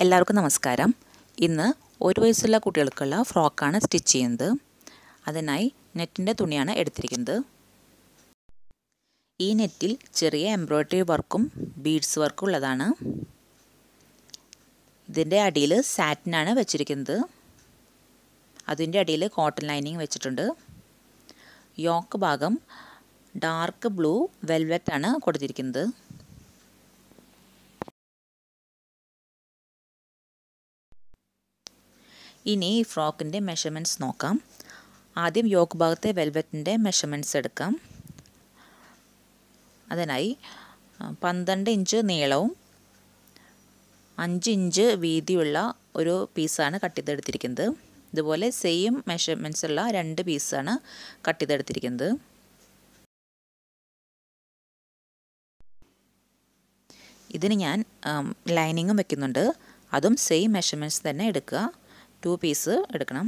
എല്ലാവർക്കും നമസ്കാരം ഇന്ന് ഒരു വയസ്സുള്ള കുട്ടികൾക്കുള്ള ഫ്രോക്കാണ് സ്റ്റിച്ച് ചെയ്യുന്നത് അതിനായി നെറ്റിൻ്റെ തുണിയാണ് എടുത്തിരിക്കുന്നത് ഈ നെറ്റിൽ ചെറിയ എംബ്രോയ്ഡറി വർക്കും ബീഡ്സ് വർക്കും ഉള്ളതാണ് ഇതിൻ്റെ അടിയിൽ സാറ്റിനാണ് വെച്ചിരിക്കുന്നത് അതിൻ്റെ അടിയിൽ കോട്ടൺ ലൈനിങ് വെച്ചിട്ടുണ്ട് യോക്ക് ഭാഗം ഡാർക്ക് ബ്ലൂ വെൽവെറ്റ് ആണ് കൊടുത്തിരിക്കുന്നത് ഇനി ഈ ഫ്രോക്കിൻ്റെ മെഷർമെൻറ്റ്സ് നോക്കാം ആദ്യം യോക്ക് ഭാഗത്തെ വെൽവെറ്റിൻ്റെ മെഷർമെൻറ്റ്സ് എടുക്കാം അതിനായി പന്ത്രണ്ട് ഇഞ്ച് നീളവും അഞ്ച് ഇഞ്ച് വീതിയുള്ള ഒരു പീസാണ് കട്ട് ചെയ്തെടുത്തിരിക്കുന്നത് ഇതുപോലെ സെയിം മെഷർമെൻറ്റ്സ് ഉള്ള രണ്ട് പീസാണ് കട്ട് ചെയ്തെടുത്തിരിക്കുന്നത് ഇതിന് ഞാൻ ലൈനിങ്ങും വെക്കുന്നുണ്ട് അതും സെയിം മെഷർമെൻറ്റ്സ് തന്നെ എടുക്കുക ടു പീസ് എടുക്കണം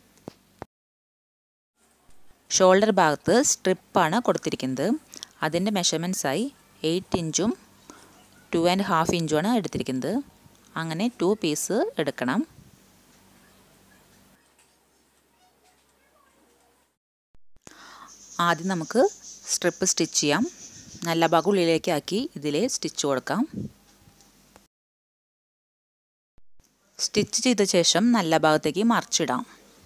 ഷോൾഡർ ഭാഗത്ത് സ്ട്രിപ്പാണ് കൊടുത്തിരിക്കുന്നത് അതിൻ്റെ മെഷർമെൻറ്റ്സായി എയ്റ്റ് ഇഞ്ചും ടു ആൻഡ് ഹാഫ് ഇഞ്ചുമാണ് എടുത്തിരിക്കുന്നത് അങ്ങനെ ടു പീസ് എടുക്കണം ആദ്യം നമുക്ക് സ്ട്രിപ്പ് സ്റ്റിച്ച് ചെയ്യാം നല്ല ഭാഗം ഉള്ളിലേക്ക് ആക്കി ഇതിൽ സ്റ്റിച്ച് കൊടുക്കാം സ്റ്റിച്ച് ചെയ്ത ശേഷം നല്ല ഭാഗത്തേക്ക് മറിച്ചിടാം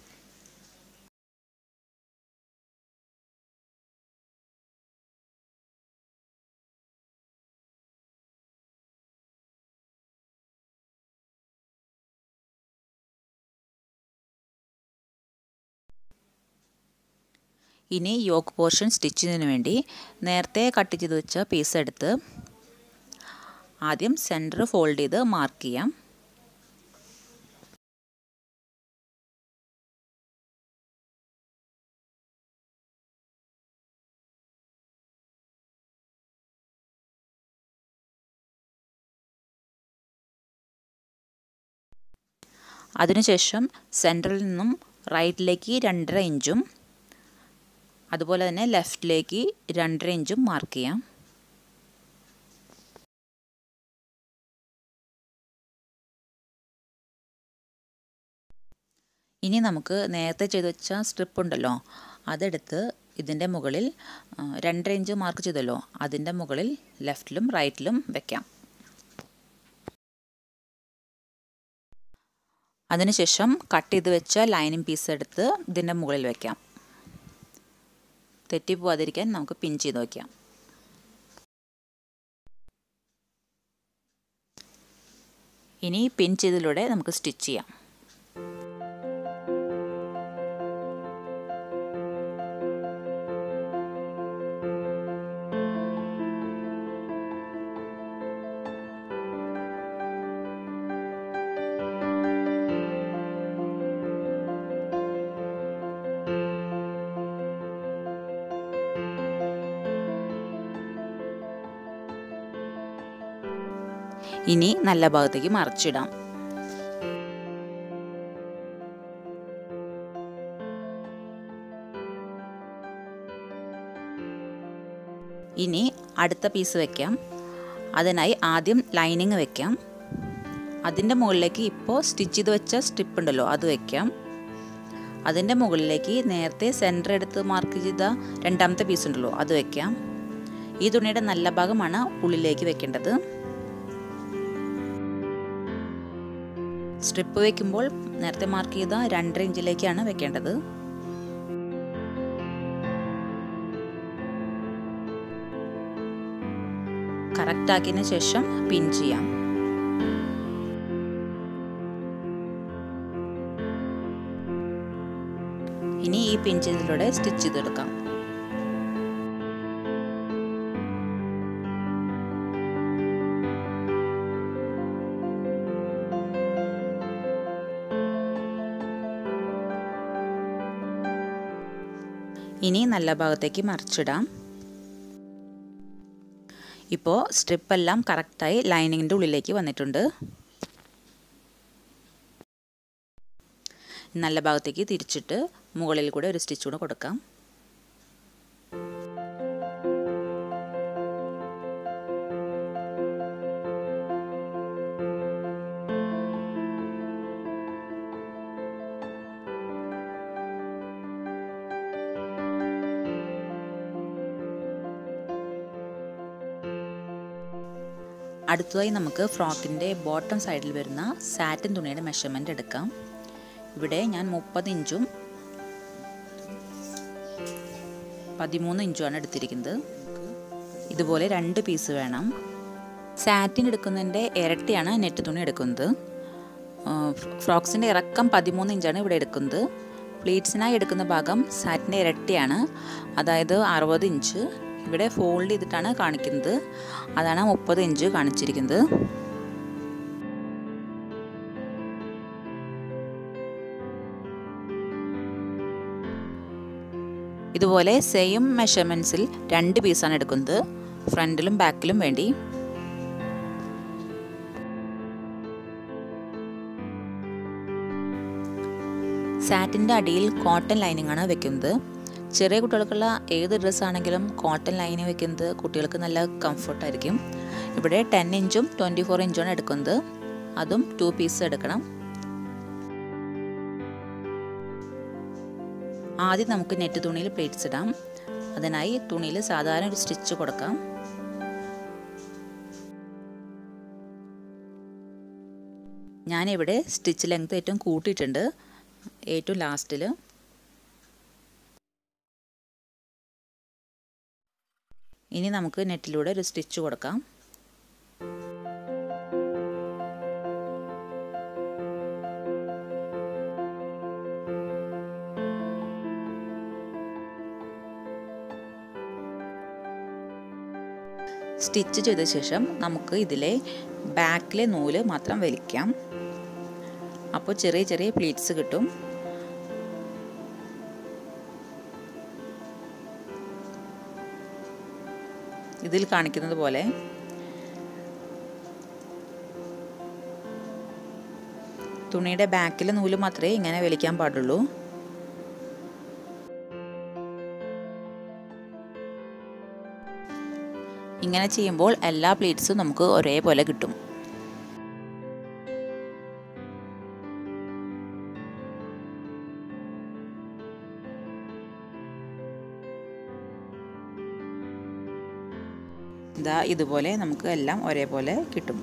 ഇനി യോക്ക് പോർഷൻ സ്റ്റിച്ച് ചെയ്യുന്നതിന് വേണ്ടി നേരത്തെ കട്ട് ചെയ്ത് വെച്ച പീസ് എടുത്ത് ആദ്യം സെൻറ്റർ ഫോൾഡ് ചെയ്ത് മാർക്ക് ചെയ്യാം അതിനുശേഷം സെൻറ്ററിൽ നിന്നും റൈറ്റിലേക്ക് രണ്ടര ഇഞ്ചും അതുപോലെ തന്നെ ലെഫ്റ്റിലേക്ക് രണ്ടര ഇഞ്ചും മാർക്ക് ചെയ്യാം ഇനി നമുക്ക് നേരത്തെ ചെയ്ത് വെച്ച സ്ട്രിപ്പ് ഉണ്ടല്ലോ അതെടുത്ത് ഇതിൻ്റെ മുകളിൽ രണ്ടര ഇഞ്ച് മാർക്ക് ചെയ്തല്ലോ അതിൻ്റെ മുകളിൽ ലെഫ്റ്റിലും റൈറ്റിലും വെക്കാം അതിനുശേഷം കട്ട് ചെയ്ത് വെച്ച ലൈനിങ് പീസ് എടുത്ത് ഇതിൻ്റെ മുകളിൽ വെക്കാം തെറ്റിപ്പോവാതിരിക്കാൻ നമുക്ക് പിൻ ചെയ്ത് വയ്ക്കാം ഇനി പിൻ ചെയ്തതിലൂടെ നമുക്ക് സ്റ്റിച്ച് ചെയ്യാം ഇനി നല്ല ഭാഗത്തേക്ക് മറിച്ചിടാം ഇനി അടുത്ത പീസ് വെക്കാം അതിനായി ആദ്യം ലൈനിങ് വെക്കാം അതിൻ്റെ മുകളിലേക്ക് ഇപ്പോൾ സ്റ്റിച്ച് ചെയ്ത് വെച്ച സ്ട്രിപ്പ് ഉണ്ടല്ലോ അത് വെക്കാം അതിൻ്റെ മുകളിലേക്ക് നേരത്തെ സെൻറ്റർ എടുത്ത് മാർക്ക് ചെയ്ത രണ്ടാമത്തെ പീസ് ഉണ്ടല്ലോ അത് വെക്കാം ഈ തുണിയുടെ നല്ല ഭാഗമാണ് ഉള്ളിലേക്ക് വെക്കേണ്ടത് സ്ട്രിപ്പ് വയ്ക്കുമ്പോൾ നേരത്തെ മാർക്ക് ചെയ്ത രണ്ടര ഇഞ്ചിലേക്കാണ് വെക്കേണ്ടത് കറക്റ്റ് ആക്കിയതിന് ശേഷം പിൻ ചെയ്യാം ഇനി ഈ പിൻ ചെയ്തതിലൂടെ സ്റ്റിച്ച് ചെയ്തെടുക്കാം ഇനി നല്ല ഭാഗത്തേക്ക് മറിച്ചിടാം ഇപ്പോൾ സ്ട്രിപ്പെല്ലാം കറക്റ്റായി ലൈനിങ്ങിൻ്റെ ഉള്ളിലേക്ക് വന്നിട്ടുണ്ട് നല്ല ഭാഗത്തേക്ക് തിരിച്ചിട്ട് മുകളിൽ കൂടെ ഒരു സ്റ്റിച്ച് കൂടെ കൊടുക്കാം അടുത്തതായി നമുക്ക് ഫ്രോക്കിൻ്റെ ബോട്ടം സൈഡിൽ വരുന്ന സാറ്റിൻ തുണിയുടെ മെഷർമെൻ്റ് എടുക്കാം ഇവിടെ ഞാൻ മുപ്പത് ഇഞ്ചും പതിമൂന്ന് ഇഞ്ചുമാണ് എടുത്തിരിക്കുന്നത് ഇതുപോലെ രണ്ട് പീസ് വേണം സാറ്റിൻ എടുക്കുന്നതിൻ്റെ ഇരട്ടിയാണ് നെറ്റ് തുണി എടുക്കുന്നത് ഫ്രോക്സിൻ്റെ ഇറക്കം പതിമൂന്ന് ഇഞ്ചാണ് ഇവിടെ എടുക്കുന്നത് പ്ലീറ്റ്സിനായി എടുക്കുന്ന ഭാഗം സാറ്റിൻ്റെ ഇരട്ടിയാണ് അതായത് അറുപത് ഇഞ്ച് ഇവിടെ ഫോൾഡ് ചെയ്തിട്ടാണ് കാണിക്കുന്നത് അതാണ് മുപ്പത് ഇഞ്ച് കാണിച്ചിരിക്കുന്നത് ഇതുപോലെ സെയിം മെഷർമെൻറ്റ്സിൽ രണ്ട് പീസാണ് എടുക്കുന്നത് ഫ്രണ്ടിലും ബാക്കിലും വേണ്ടി സാറ്റിൻ്റെ അടിയിൽ കോട്ടൺ ലൈനിങ് ആണ് വെക്കുന്നത് ചെറിയ കുട്ടികൾക്കുള്ള ഏത് ഡ്രസ്സ് ആണെങ്കിലും കോട്ടൺ ലൈനിങ് വെക്കുന്നത് കുട്ടികൾക്ക് നല്ല കംഫർട്ടായിരിക്കും ഇവിടെ ടെൻ ഇഞ്ചും ട്വൻറ്റി ഫോർ ഇഞ്ചുമാണ് എടുക്കുന്നത് അതും ടു പീസ് എടുക്കണം ആദ്യം നമുക്ക് നെറ്റ് തുണിയിൽ പ്ലേറ്റ്സ് ഇടാം അതിനായി തുണിയിൽ സാധാരണ ഒരു സ്റ്റിച്ച് കൊടുക്കാം ഞാനിവിടെ സ്റ്റിച്ച് ലെങ്ത് ഏറ്റവും കൂട്ടിയിട്ടുണ്ട് ഏറ്റവും ലാസ്റ്റിൽ ഇനി നമുക്ക് നെറ്റിലൂടെ ഒരു സ്റ്റിച്ച് കൊടുക്കാം സ്റ്റിച്ച് ചെയ്ത ശേഷം നമുക്ക് ഇതിലെ ബാക്കിലെ നൂല് മാത്രം വലിക്കാം അപ്പോൾ ചെറിയ ചെറിയ പ്ലീറ്റ്സ് കിട്ടും ഇതിൽ കാണിക്കുന്നത് പോലെ തുണിയുടെ ബാക്കിലെ നൂല് മാത്രമേ ഇങ്ങനെ വലിക്കാൻ പാടുള്ളൂ ഇങ്ങനെ ചെയ്യുമ്പോൾ എല്ലാ പ്ലീറ്റ്സും നമുക്ക് ഒരേപോലെ കിട്ടും ഇതാ ഇതുപോലെ നമുക്ക് എല്ലാം ഒരേപോലെ കിട്ടും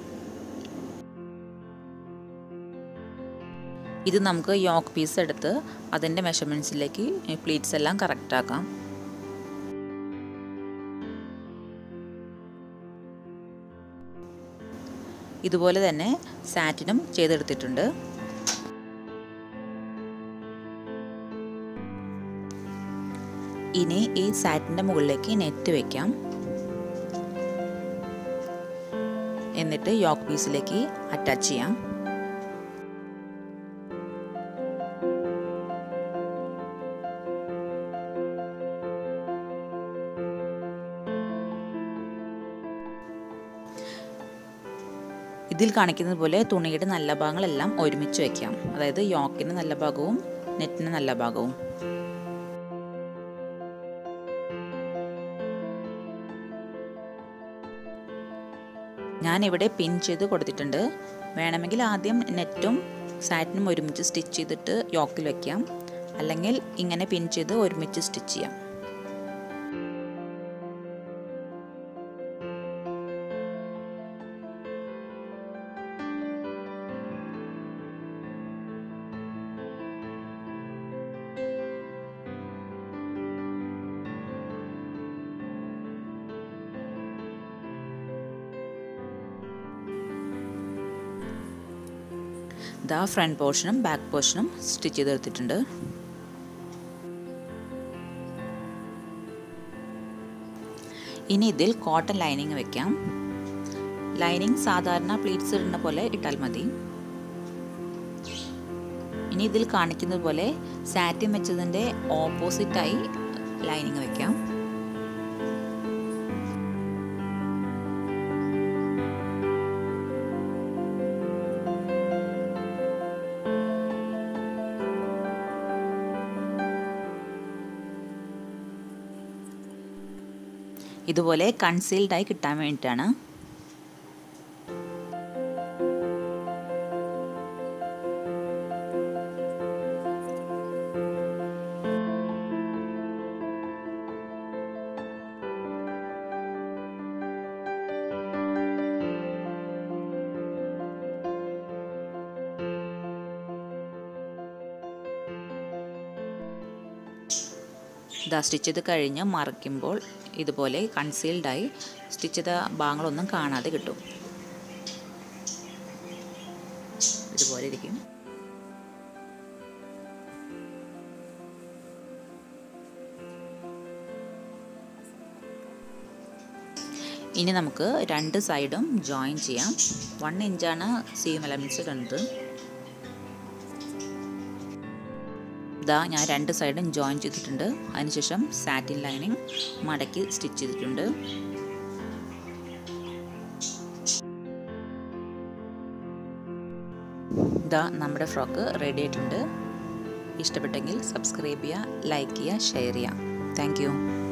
ഇത് നമുക്ക് യോക്ക് പീസ് എടുത്ത് അതിൻ്റെ മെഷർമെൻറ്റ്സിലേക്ക് പ്ലീറ്റ്സ് എല്ലാം കറക്റ്റ് ആക്കാം ഇതുപോലെ തന്നെ സാറ്റിനും ചെയ്തെടുത്തിട്ടുണ്ട് ഇനി ഈ സാറ്റിൻ്റെ മുകളിലേക്ക് നെറ്റ് വയ്ക്കാം എന്നിട്ട് യോക്ക് പീസിലേക്ക് അറ്റാച്ച് ചെയ്യാം ഇതിൽ കാണിക്കുന്നത് പോലെ തുണിയുടെ നല്ല ഭാഗങ്ങളെല്ലാം ഒരുമിച്ച് വയ്ക്കാം അതായത് യോക്കിന് നല്ല ഭാഗവും നെറ്റിന് നല്ല ഭാഗവും ഞാനിവിടെ പിൻ ചെയ്ത് കൊടുത്തിട്ടുണ്ട് വേണമെങ്കിൽ ആദ്യം നെറ്റും സാറ്റിനും ഒരുമിച്ച് സ്റ്റിച്ച് ചെയ്തിട്ട് യോക്കിൽ വയ്ക്കാം അല്ലെങ്കിൽ ഇങ്ങനെ പിൻ ചെയ്ത് ഒരുമിച്ച് സ്റ്റിച്ച് ചെയ്യാം ഇതാ ഫ്രണ്ട് പോർഷനും ബാക്ക് പോർഷനും സ്റ്റിച്ച് ചെയ്തെടുത്തിട്ടുണ്ട് ഇനി ഇതിൽ കോട്ടൺ ലൈനിങ് വെക്കാം ലൈനിങ് സാധാരണ പ്ലീറ്റ്സ് ഇടുന്ന പോലെ ഇട്ടാൽ മതി ഇനി ഇതിൽ കാണിക്കുന്നത് പോലെ സാറ്റിൻ വെച്ചതിൻ്റെ ഓപ്പോസിറ്റായി ലൈനിങ് വെക്കാം ഇതുപോലെ കൺസീൽഡായി കിട്ടാൻ വേണ്ടിയിട്ടാണ് ഇതാ സ്റ്റിച്ച് ചെയ്ത് കഴിഞ്ഞ് മറിക്കുമ്പോൾ ഇതുപോലെ കൺസീൽഡായി സ്റ്റിച്ച് ചെയ്ത ഭാഗങ്ങളൊന്നും കാണാതെ കിട്ടും ഇതുപോലെ ഇരിക്കും ഇനി നമുക്ക് രണ്ട് സൈഡും ജോയിൻ ചെയ്യാം വൺ ഇഞ്ചാണ് സീം എലമെൻറ്റ്സ് ഇടുന്നത് ഇതാ ഞാൻ രണ്ട് സൈഡും ജോയിൻ ചെയ്തിട്ടുണ്ട് അതിനുശേഷം സാറ്റിൻ ലൈനിങ് മടക്കി സ്റ്റിച്ച് ചെയ്തിട്ടുണ്ട് ഇതാ നമ്മുടെ ഫ്രോക്ക് റെഡി ആയിട്ടുണ്ട് ഇഷ്ടപ്പെട്ടെങ്കിൽ സബ്സ്ക്രൈബ് ചെയ്യുക ലൈക്ക് ചെയ്യുക ഷെയർ ചെയ്യുക താങ്ക്